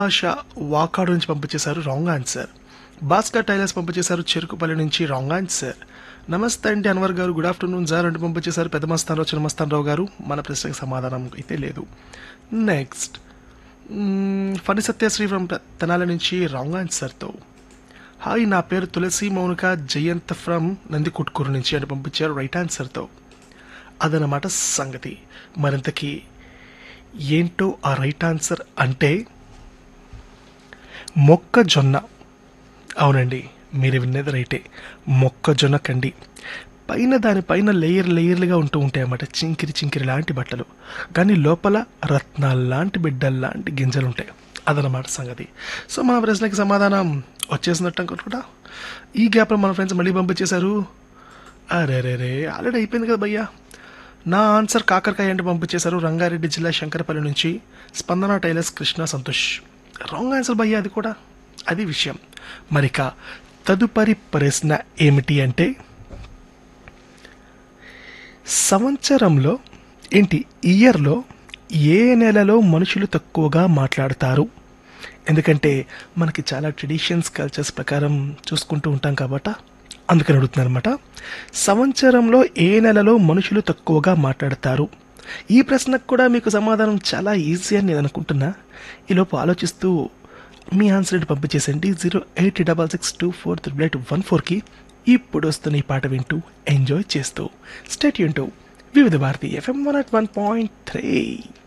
ఆశ వాకాడు నుంచి పంపించేశారు wrong answer Bhaskar tailors పంపించేశారు చెరుకుపల్లి నుంచి రాంగ్ ఆన్సర్ నమస్తే అండి అన్వర్ గారు గుడ్ ఆఫ్టర్నూన్ సార్ అంటూ పంపించేశారు పెద్ద మస్తానరావు చిన్న మస్తానరావు గారు మన ప్రశ్నకు సమాధానం అయితే లేదు నెక్స్ట్ ఫణి సత్యశ్రీ ఫ్రమ్ తెనాల నుంచి రాంగ్ ఆన్సర్తో హాయ్ నా పేరు తులసి మౌనిక జయంత్ ఫ్రమ్ నంది కుట్కూరు నుంచి అని పంపించారు రైట్ ఆన్సర్తో అదనమాట సంగతి మరింతకి ఏంటో ఆ రైట్ ఆన్సర్ అంటే మొక్కజొన్న అవునండి మీరు విన్నది రైటే మొక్కజొన్న కండి పైన దానిపైన లేయర్ లేయర్లుగా ఉంటూ ఉంటాయి అన్నమాట చింకిరి చింకిరి లాంటి బట్టలు కానీ లోపల రత్నాలు లాంటి బిడ్డలు లాంటి గింజలు ఉంటాయి అదనమాట సంగతి సో మా ప్రశ్నకి సమాధానం వచ్చేసినట్టు అనుకుంటా ఈ గ్యాప్లో మన ఫ్రెండ్స్ మళ్ళీ పంపించేశారు అరే రే రే ఆల్రెడీ అయిపోయింది కదా భయ్యా నా ఆన్సర్ కాకరకాయ అంటే పంపించేశారు రంగారెడ్డి జిల్లా శంకరపల్లి నుంచి Spandana tailors Krishna Santosh wrong answer భయ్యా అది కూడా అది విషయం మరిక తదుపరి ప్రశ్న ఏమిటి అంటే సంవత్సరంలో ఏంటి ఇయర్లో ఏ నెలలో మనుషులు తక్కువగా మాట్లాడతారు ఎందుకంటే మనకి చాలా ట్రెడిషన్స్ కల్చర్స్ ప్రకారం చూసుకుంటూ ఉంటాం కాబట్టి అందుకని అడుగుతున్నాను అనమాట సంవత్సరంలో ఏ నెలలో మనుషులు తక్కువగా మాట్లాడతారు ఈ ప్రశ్నకు కూడా మీకు సమాధానం చాలా ఈజీ అని నేను అనుకుంటున్నా ఈలోపు ఆలోచిస్తూ మీ ఆన్సర్ ఏంటి పంపించేసండి zero eight double six two four triple eight one ఫోర్కి ఇప్పుడు వస్తున్న ఈ పాట వింటూ ఎంజాయ్ చేస్తూ stay tuned to Vividh Bharati FM one at one point three